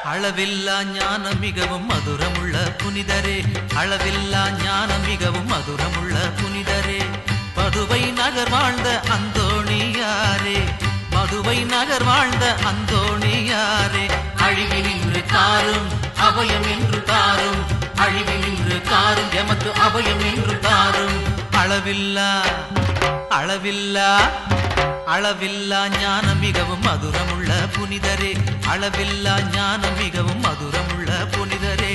அளவில்லா ஞானம் மிகவும் மதுரமுள்ள புனிதரே அளவில்லா ஞானம் மிகவும் மதுரமுள்ள புனிதரே பதுவை நகர் வாழ்ந்த அந்தோணியாரே மதுவை நகர் வாழ்ந்த அந்தோணியாரே அழிவி நின்று காரும் அபயம் என்று தாரும் அழிவி நின்று காரும் எமக்கு அபயம் என்று தாரும் அளவில்லா அளவில்லா அளவில்லா ஞானம் மிகவும் மதுரமுள்ள புனிதரே அளவில்லா ஞானம் மிகவும் மதுரமுள்ள புனிதரே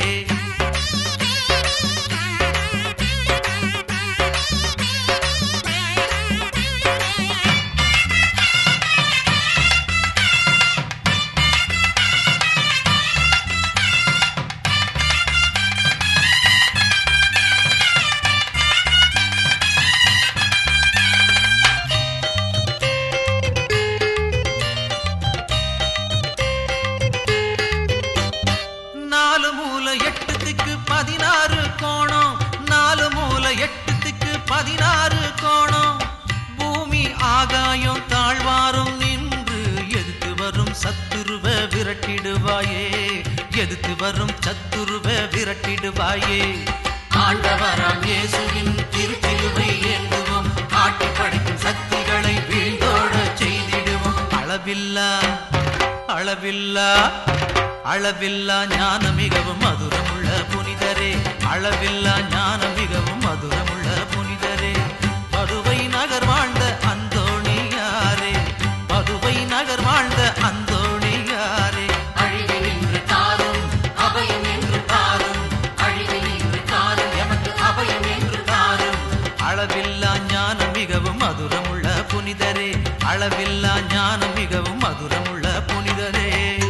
நாலு மூல எட்டு திக்கு பதினாறு கோணம் நாலு மூல எட்டு திக்கு பதினாறு கோணம் பூமி ஆகாயம் தாழ்வாரம் நின்று எதுக்கு வரும் சத்துருவ விரட்டிடுவாயே எதுக்கு வரும் சத்துருவ விரட்டிடுவாயே ஆண்டவராம் இயேசுவின் திருச்சிலுவை ஏந்துவோம் ஆட்டி படைக்கும் சக்திகளை வீழ்ந்தோட செய்திடுவோம் அளவில்லா அளவில்லா அளவில்லா ஞானம் மிகவும் மதுரமுள்ள புனிதரே அளவில்லா ஞானம் மிகவும் மதுரமுள்ள புனிதரே பதுவை நகர் வாழ்ந்த அந்தோணியாரே பதுவை நகர் வாழ்ந்த அந்தோணியாரே அழிவு நின்று தாரும் அபயம் என்று தாரும் அழிவு நின்று தாரும் எமக்கு அபயம் என்று தாரும் அளவில்லா ஞானம் மிகவும் மதுரமுள்ள புனிதரே அளவில்லா ஞானம் மிகவும் மதுரமுள்ள புனிதரே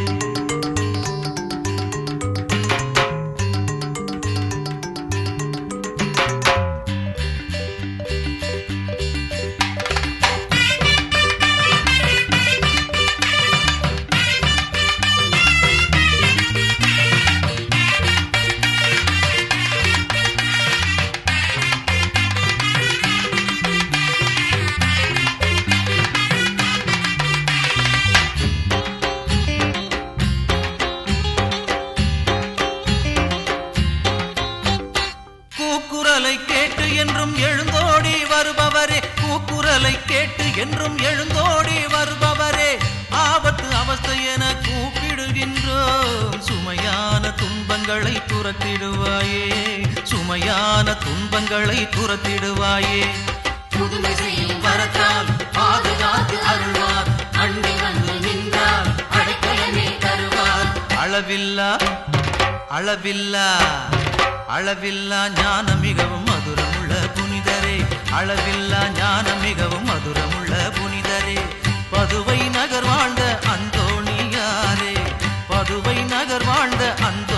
கூக்குரலை கேட்டு என்றும் எழுந்தோடி வருபவரே கூக்குரலை கேட்டு என்றும் எழுந்தோடி வருபவரே ஆபத்து அவஸ்தை என கூப்பிடுகின்றோம் சுமையான துன்பங்களை துரத்திடுவாயே சுமையான துன்பங்களை துரத்திடுவாயே புதுமை செய்யும் வரத்தால் பாதுகாத்து அருள்வார் அண்டி வந்து நின்றார் அடைக்கலமே தருவார் அளவில்லா அளவில்லா அளவில்லா ஞானம் மிகவும் மதுரமுள்ள புனிதரே அளவில்லா ஞானம் மிகவும் மதுரமுள்ள புனிதரே பதுவை நகர் வாழ்ந்த அந்தோணியாரே பதுவை நகர் வாழ்ந்த அந்தோ